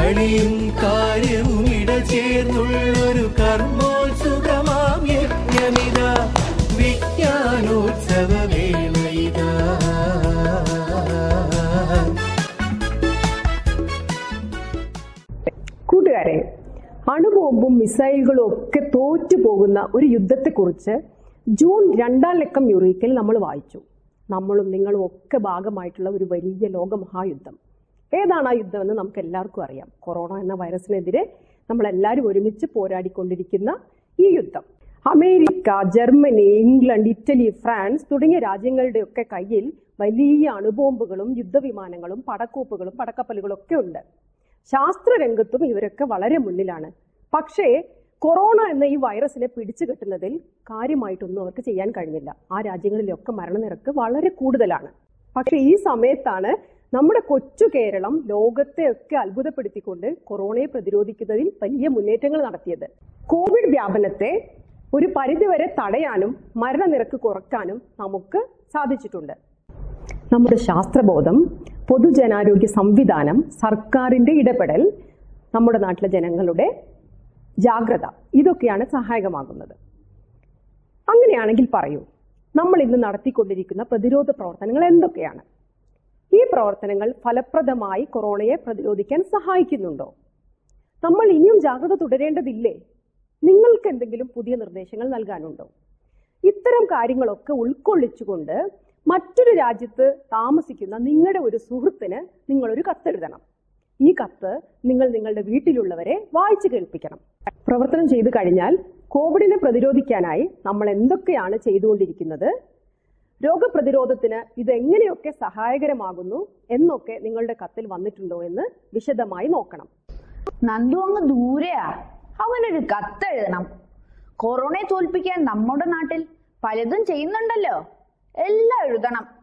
കളിയും കാര്യവും ഇടചേർന്നുള്ളൊരു കർമ്മോത്സുകമാം യജ്ഞമിത വിജ്ഞാനോത്സവ വേളയിതാ കൂട്ടുകാരെ അണുബോംബും മിസൈലുകളും ഒക്കെ തോറ്റു പോകുന്ന ഒരു യുദ്ധത്തെക്കുറിച്ച് ജൂൺ രണ്ടാം ലക്കം യുറീക്കിൽ നമ്മൾ വായിച്ചു നമ്മളും നിങ്ങളും ഒക്കെ ഭാഗമായിട്ടുള്ള ഒരു വലിയ ലോകമഹായുദ്ധം ഏതാണ് ആ യുദ്ധം എന്ന് നമുക്ക് എല്ലാവർക്കും അറിയാം കൊറോണ എന്ന വൈറസിനെതിരെ നമ്മൾ എല്ലാവരും ഒരുമിച്ച് പോരാടിക്കൊണ്ടിരിക്കുന്ന ഈ യുദ്ധം America Germany England Italy France തുടങ്ങിയ രാജ്യങ്ങളുടെയൊക്കെ കയ്യിൽ വലിയ അണുബോംബുകളും യുദ്ധവിമാനങ്ങളും പടക്കോപ്പുകളും പടക്കപ്പലുകളും ഒക്കെ ഉണ്ട് ശാസ്ത്രരംഗത്തും ഇവരൊക്കെ വളരെ മുന്നിലാണ് പക്ഷേ കൊറോണ എന്ന ഈ വൈറസിനെ പിടിച്ചു കെട്ടുന്നതിൽ കാര്യമായിട്ടൊന്നും അവർക്ക് ചെയ്യാൻ കഴിഞ്ഞില്ല ആ രാജ്യങ്ങളിലൊക്കെ മരണനിരക്ക് വളരെ കൂടുതലാണ് പക്ഷെ ഈ സമയത്താണ് നമ്മുടെ കൊച്ചു കേരളം ലോകത്തെയൊക്കെ അത്ഭുതപ്പെടുത്തിക്കൊണ്ട് കൊറോണയെ പ്രതിരോധിക്കുന്നതിൽ വലിയ മുന്നേറ്റങ്ങൾ നടത്തിയത് കോവിഡ് വ്യാപനത്തെ ഒരു പരിധിവരെ തടയാനും മരണനിരക്ക് കുറയ്ക്കാനും നമുക്ക് സാധിച്ചിട്ടുണ്ട് നമ്മുടെ ശാസ്ത്രബോധം പൊതുജനാരോഗ്യ സംവിധാനം സർക്കാരിന്റെ ഇടപെടൽ നമ്മുടെ നാട്ടിലെ ജനങ്ങളുടെ ജാഗ്രത ഇതൊക്കെയാണ് സഹായകമാകുന്നത് അങ്ങനെയാണെങ്കിൽ പറയൂ നമ്മൾ ഇന്ന് നടത്തിക്കൊണ്ടിരിക്കുന്ന പ്രതിരോധ പ്രവർത്തനങ്ങൾ എന്തൊക്കെയാണ് ഈ പ്രവർത്തനങ്ങൾ ഫലപ്രദമായി കൊറോണയെ പ്രതിരോധിക്കാൻ സഹായിക്കുന്നുണ്ടോ നമ്മൾ ഇനിയും ജാഗ്രത തുടരേണ്ടതില്ലേ നിങ്ങൾക്ക് എന്തെങ്കിലും പുതിയ നിർദ്ദേശങ്ങൾ നൽകാനുണ്ടോ ഇത്തരം കാര്യങ്ങളൊക്കെ ഉൾക്കൊള്ളിച്ചുകൊണ്ട് മറ്റൊരു രാജ്യത്ത് താമസിക്കുന്ന നിങ്ങളുടെ ഒരു സുഹൃത്തിന് നിങ്ങളൊരു കത്തെഴുതണം ഈ കത്ത് നിങ്ങൾ നിങ്ങളുടെ വീട്ടിലുള്ളവരെ വായിച്ചു കേൾപ്പിക്കണം പ്രവർത്തനം ചെയ്തു കഴിഞ്ഞാൽ കോവിഡിനെ പ്രതിരോധിക്കാനായി നമ്മൾ എന്തൊക്കെയാണ് ചെയ്തുകൊണ്ടിരിക്കുന്നത് രോഗപ്രതിരോധത്തിന് ഇത് എങ്ങനെയൊക്കെ സഹായകരമാകുന്നു എന്നൊക്കെ നിങ്ങളുടെ കത്തിൽ വന്നിട്ടുണ്ടോ എന്ന് വിശദമായി നോക്കണം നന്ദു അങ്ങ് ദൂരെയാ അവനൊരു കത്തെഴുതണം കൊറോണയെ തോൽപ്പിക്കാൻ നമ്മുടെ നാട്ടിൽ പലതും ചെയ്യുന്നുണ്ടല്ലോ എല്ലാം എഴുതണം